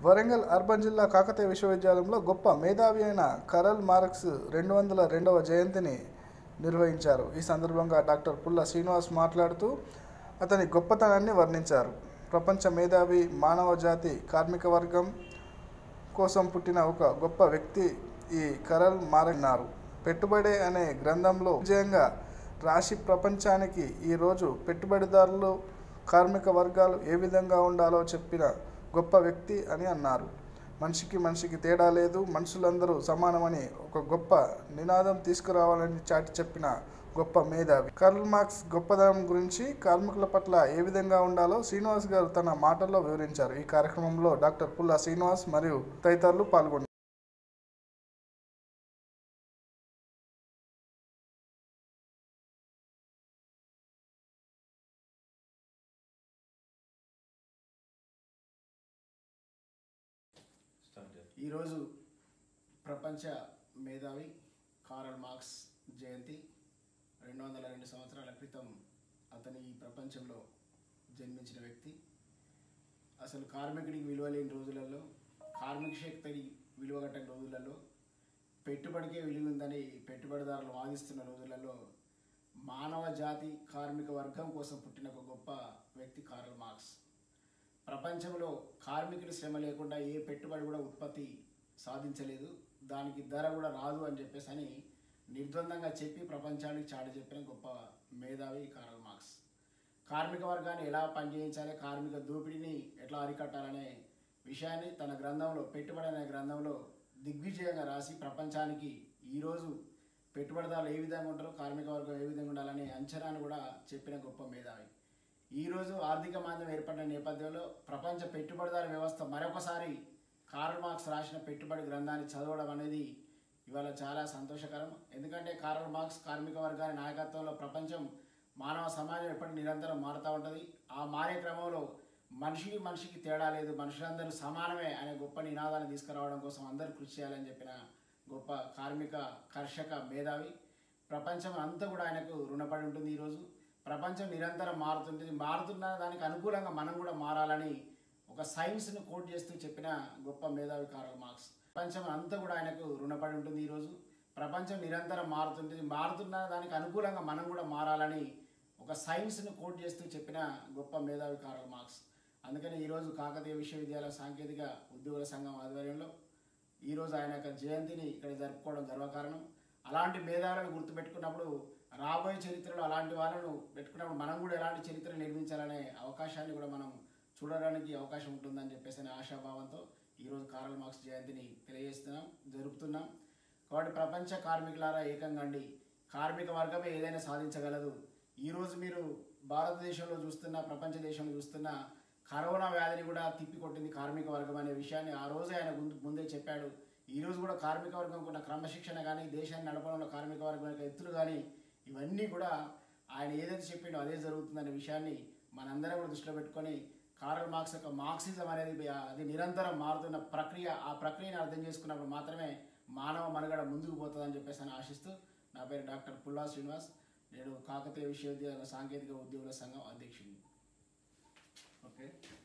Warangal urban జిల్లా కాకతీయ విశ్వవిద్యాలయంలో గొప్ప మేధావి అయిన కరల్ మార్క్స్ రెండు వందల రెండవ జయంతిని నిర్వహించారు ఈ సందర్భంగా డాక్టర్ పుల్ల శ్రీనివాస్ మాట్లాడుతూ అతని గొప్పతనాన్ని వర్ణించారు ప్రపంచ మేధావి మానవ జాతి కార్మిక వర్గం కోసం పుట్టిన ఒక గొప్ప వ్యక్తి ఈ కరల్ మారన్నారు పెట్టుబడి అనే గ్రంథంలో విజయంగా రాశి ప్రపంచానికి ఈరోజు పెట్టుబడిదారులు కార్మిక వర్గాలు ఏ విధంగా ఉండాలో చెప్పిన గొప్ప వ్యక్తి అని అన్నారు మనిషికి మనిషికి తేడా లేదు మనుషులందరూ సమానమని ఒక గొప్ప నినాదం తీసుకురావాలని చాటి చెప్పిన గొప్ప మేధావి కర్ల్ మార్క్స్ గొప్పదనం గురించి కార్మికుల పట్ల ఏ విధంగా ఉండాలో శ్రీనివాస్ గారు తన మాటల్లో వివరించారు ఈ కార్యక్రమంలో డాక్టర్ పుల్ల శ్రీనివాస్ మరియు తదితరులు పాల్గొన్నారు ఈరోజు ప్రపంచ మేధావి కారల్ మార్క్స్ జయంతి రెండు వందల రెండు సంవత్సరాల క్రితం అతని ఈ ప్రపంచంలో జన్మించిన వ్యక్తి అసలు కార్మికుడికి విలువ లేని రోజులలో కార్మిక శక్తికి విలువ కట్టని రోజులలో పెట్టుబడికే విలువ ఉందని పెట్టుబడిదారులు వాదిస్తున్న రోజులలో మానవ జాతి కార్మిక వర్గం కోసం పుట్టిన ఒక గొప్ప వ్యక్తి కారల్ మార్క్స్ ప్రపంచంలో కార్మికుల శ్రమ లేకుండా ఏ పెట్టుబడి కూడా ఉత్పత్తి సాధించలేదు దానికి ధర కూడా రాదు అని చెప్పేసి అని నిర్ద్వందంగా చెప్పి ప్రపంచానికి చాటి చెప్పిన గొప్ప మేధావి కారల్ మార్క్స్ కార్మిక వర్గాన్ని ఎలా పనిచేయించాలి కార్మిక దోపిడీని ఎట్లా అరికట్టాలనే విషయాన్ని తన గ్రంథంలో పెట్టుబడి అనే గ్రంథంలో దిగ్విజయంగా రాసి ప్రపంచానికి ఈరోజు పెట్టుబడిదారులు ఏ విధంగా ఉంటారో కార్మిక వర్గం ఏ విధంగా ఉండాలనే అంచనాను కూడా చెప్పిన గొప్ప మేధావి ఈరోజు ఆర్థిక మాంద్యం ఏర్పడిన నేపథ్యంలో ప్రపంచ పెట్టుబడిదారు వ్యవస్థ మరొకసారి కార్ల్ మార్క్స్ రాసిన పెట్టుబడి గ్రంథాన్ని చదవడం అనేది ఇవాళ చాలా సంతోషకరం ఎందుకంటే కార్ల్ మార్క్స్ కార్మిక వర్గాన్ని నాయకత్వంలో ప్రపంచం మానవ సమాజం ఎప్పటికీ నిరంతరం మారుతూ ఉంటుంది ఆ మారే క్రమంలో మనిషికి మనిషికి తేడా లేదు మనుషులందరూ సమానమే అనే గొప్ప నినాదాన్ని తీసుకురావడం కోసం అందరూ కృషి చేయాలని చెప్పిన గొప్ప కార్మిక కర్షక మేధావి ప్రపంచం అంతా కూడా ఆయనకు రుణపడి ఉంటుంది ఈరోజు ప్రపంచం నిరంతరం మారుతుంటుంది మారుతున్న దానికి అనుకూలంగా మనం కూడా మారాలని ఒక సైన్స్ను కోట్ చేస్తూ చెప్పిన గొప్ప మేధావి కారల్ మార్క్స్ ప్రపంచం అంతా కూడా ఆయనకు రుణపడి ఉంటుంది ఈరోజు ప్రపంచం నిరంతరం మారుతుంటుంది మారుతున్న దానికి అనుకూలంగా మనం కూడా మారాలని ఒక సైన్స్ను కోట్ చేస్తూ చెప్పిన గొప్ప మేధావి కారల్ మార్క్స్ అందుకని ఈరోజు కాకతీయ విశ్వవిద్యాలయ సాంకేతిక ఉద్యోగుల సంఘం ఆధ్వర్యంలో ఈరోజు ఆయన యొక్క జయంతిని ఇక్కడ జరుపుకోవడం గర్వకారణం అలాంటి మేధావులను గుర్తుపెట్టుకున్నప్పుడు రాబోయే చరిత్రలో అలాంటి వాళ్ళను పెట్టుకున్నప్పుడు మనం కూడా ఎలాంటి చరిత్ర నిర్మించాలనే అవకాశాన్ని కూడా మనం చూడడానికి అవకాశం ఉంటుందని చెప్పేసి అనే ఆశాభావంతో ఈరోజు కారల్ మార్క్స్ జయంతిని తెలియజేస్తున్నాం జరుపుతున్నాం కాబట్టి ప్రపంచ కార్మికులారా ఏకంగా అండి కార్మిక వర్గమే ఏదైనా సాధించగలదు ఈరోజు మీరు భారతదేశంలో చూస్తున్న ప్రపంచ దేశంలో చూస్తున్న కరోనా వ్యాధిని కూడా తిప్పికొట్టింది కార్మిక వర్గం అనే విషయాన్ని ఆ రోజే ఆయన ముందు ముందే చెప్పాడు ఈ రోజు కూడా కార్మిక వర్గం ఉన్న క్రమశిక్షణ కానీ దేశాన్ని నడపడంలో కార్మిక వర్గం యొక్క ఎత్తులు కానీ ఇవన్నీ కూడా ఆయన ఏదైతే చెప్పిండో అదే జరుగుతుందనే విషయాన్ని మనందరం కూడా దృష్టిలో పెట్టుకొని కారల్ మార్క్స్ యొక్క మార్క్సిజం అనేది అది నిరంతరం మారుతున్న ప్రక్రియ ఆ ప్రక్రియను అర్థం చేసుకున్నప్పుడు మాత్రమే మానవ మనుగడ ముందుకు పోతుందని చెప్పేసి అని ఆశిస్తూ నా పేరు డాక్టర్ పుల్లా శ్రీనివాస్ నేను కాకతీయ విశ్వవిద్యాలయ సాంకేతిక ఉద్యోగుల సంఘం అధ్యక్షుడిని ఓకే